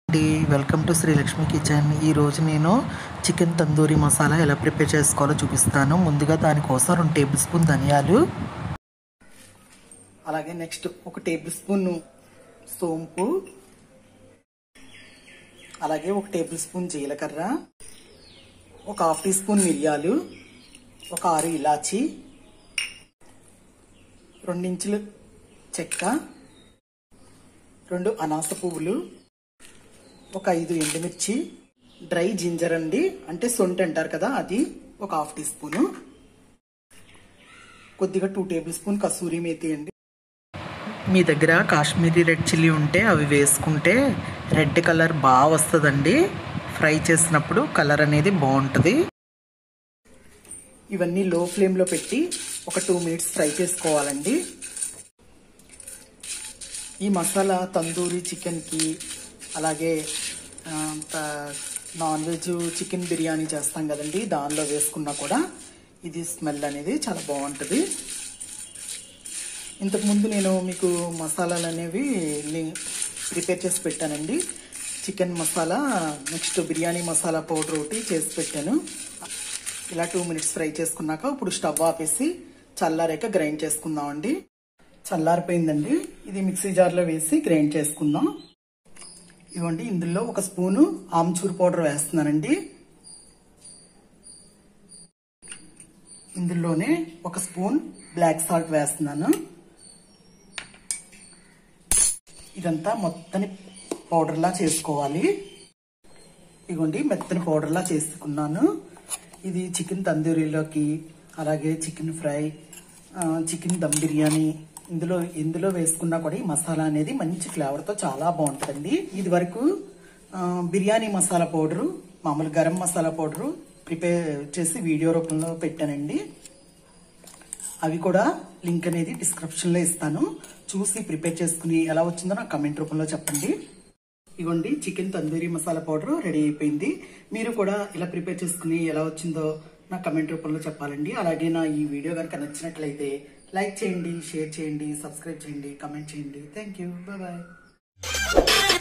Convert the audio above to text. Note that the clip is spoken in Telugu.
అండి వెల్కమ్ టు శ్రీలక్ష్మి కిచెన్ ఈరోజు నేను చికెన్ తందూరి మసాలా ఎలా ప్రిపేర్ చేసుకోవాలో చూపిస్తాను ముందుగా దానికోసం రెండు టేబుల్ స్పూన్ ధనియాలు అలాగే నెక్స్ట్ ఒక టేబుల్ స్పూన్ సోంపు అలాగే ఒక టేబుల్ స్పూన్ జీలకర్ర ఒక హాఫ్ టీ స్పూన్ మిరియాలు ఒక ఆరు ఇలాచి రెండించులు చెక్క రెండు అనాస పువ్వులు ఒక ఐదు ఎండుమిర్చి డ్రై జింజర్ అండి అంటే సొంటి అంటారు కదా అది ఒక హాఫ్ టీ స్పూను కొద్దిగా two tablespoon kasuri methi అండి మీ దగ్గర కాశ్మీరీ రెడ్ చిల్లీ ఉంటే అవి వేసుకుంటే రెడ్ కలర్ బాగా వస్తుందండి ఫ్రై చేసినప్పుడు కలర్ అనేది బాగుంటుంది ఇవన్నీ లో ఫ్లేమ్లో పెట్టి ఒక టూ మినిట్స్ ఫ్రై చేసుకోవాలండి ఈ మసాలా తందూరి చికెన్కి అలాగే ఆ, త- నాన్ వెజ్ చికెన్ బిర్యానీ చేస్తాం కదండి దానిలో వేసుకున్నా కూడా ఇది స్మెల్ అనేది చాలా బాగుంటుంది ఇంతకుముందు నేను మీకు మసాలాలు అనేవి ని- ప్రిపేర్ చేసి పెట్టానండి chicken masala next biryani masala powder ఒకటి చేసి పెట్టాను ఇలా టూ మినిట్స్ ఫ్రై చేసుకున్నాక ఇప్పుడు స్టవ్ ఆపేసి చల్లారాక గ్రైండ్ చేసుకుందామండి చల్లారిపోయిందండి ఇది మిక్సీ జార్లో వేసి గ్రైండ్ చేసుకుందాం ఇవ్వండి ఇందులో ఒక స్పూను ఆమ్చూర్ పౌడర్ వేస్తున్నానండి ఇందులోనే ఒక స్పూన్ బ్లాక్ సాల్ట్ వేస్తున్నాను ఇదంతా మొత్తని పౌడర్లా చేసుకోవాలి ఇగోండి మెత్తని పౌడర్లా చేసుకున్నాను ఇది చికెన్ తందూరీలోకి అలాగే చికెన్ ఫ్రై ఆ, చికెన్ దమ్ బిర్యానీ ఇందులో ఇందులో వేసుకున్నా కూడా ఈ మసాలా అనేది మంచి ఫ్లేవర్తో చాలా బాగుంటుందండి ఇది వరకు ఆ, బిర్యానీ మసాలా పౌడరు మామూలు గరం మసాలా పౌడరు ప్రిపేర్ చేసి వీడియో రూపంలో పెట్టానండి అవి కూడా లింక్ అనేది డిస్క్రిప్షన్ లో ఇస్తాను చూసి ప్రిపేర్ చేసుకుని ఎలా వచ్చిందో నాకు కమెంట్ రూపంలో చెప్పండి ఇగోండి chicken tandoori masala powder ready అయిపోయింది మీరు కూడా ఇలా ప్రిపేర్ చేసుకుని ఎలా వచ్చిందో నా కమెంట్ రూపంలో చెప్పాలండి అలాగే నా ఈ వీడియో కనుక నచ్చినట్లయితే లైక్ చేయండి షేర్ చేయండి సబ్స్క్రైబ్ చేయండి కమెంట్ చేయండి థ్యాంక్ యూ బాయ్